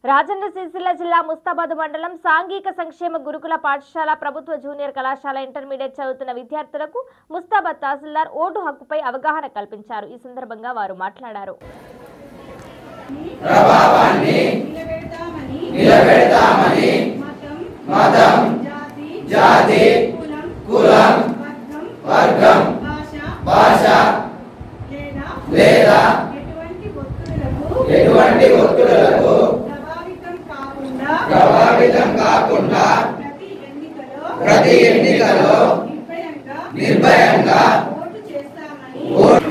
రాజన్న సిరిసిల్ల జిల్లా ముస్తాబాద్ మండలం సాంఘిక సంక్షేమ గురుకుల పాఠశాల ప్రభుత్వ జూనియర్ కళాశాల ఇంటర్మీడియట్ చదువుతున్న విద్యార్థులకు ముస్తాబాద్ తహసీల్దార్ ఓటు హక్కుపై అవగాహన కల్పించారు ఈ సందర్భంగా వారు మాట్లాడారు నిలబెడతామని నిలబెడతామని మతం మతం జాతి జాతి కులం కులం వర్గం వర్గం భాష భాష లేదా లేదా ఎటువంటి ఒత్తిడులకు ఎటువంటి ఒత్తిడులకు ప్రభావితం కాకుండా ప్రభావితం కాకుండా ప్రతి ఎన్నికలో ప్రతి ఎన్నికలో నిర్భయంగా నిర్భయంగా ఓటు చేస్తామని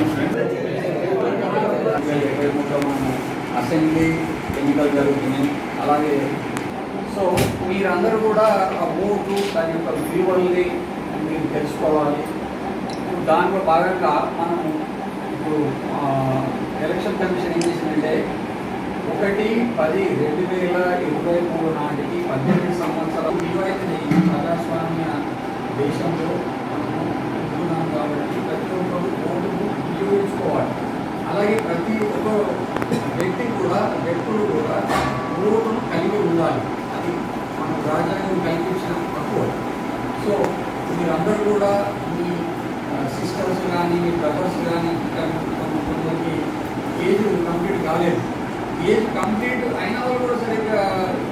అసెంబ్లీ ఎన్నికలు జరుగుతున్నాయి అలాగే సో మీరందరూ కూడా ఆ ఓటు దాని యొక్క విలువల్ని మీరు తెలుసుకోవాలి ఇప్పుడు దాంట్లో భాగంగా మనం ఇప్పుడు ఆ, ఎలక్షన్ కమిషన్ ఏం చేసిందంటే ఒకటి పది రెండు వేల ఇరవై మూడు నాటికి పద్దెనిమిది సంవత్సరాలు ఇవైతే ఈ ప్రజాస్వామ్య దేశంలో మనము ఉంటున్నాం కాబట్టి ప్రతి ఒక్కరు ఓటుకు వినియోగించుకోవాలి అలాగే ప్రతి ఒక్క వ్యక్తి కూడా వ్యక్తులు కూడా ఓటును కలిగి ఉండాలి అది మన రాజ్యాంగం కల్పించిన హక్కు సో మీరందరూ కూడా మీ సిస్టర్స్ కానీ మీ బ్రదర్స్ కానీ ఇంకా కొంత- కొందరికి ఏజ్ కంప్లీట్ కాలేదు ఏజ్ కంప్లీట్ అయిన వాళ్ళు కూడా సరిగ్గా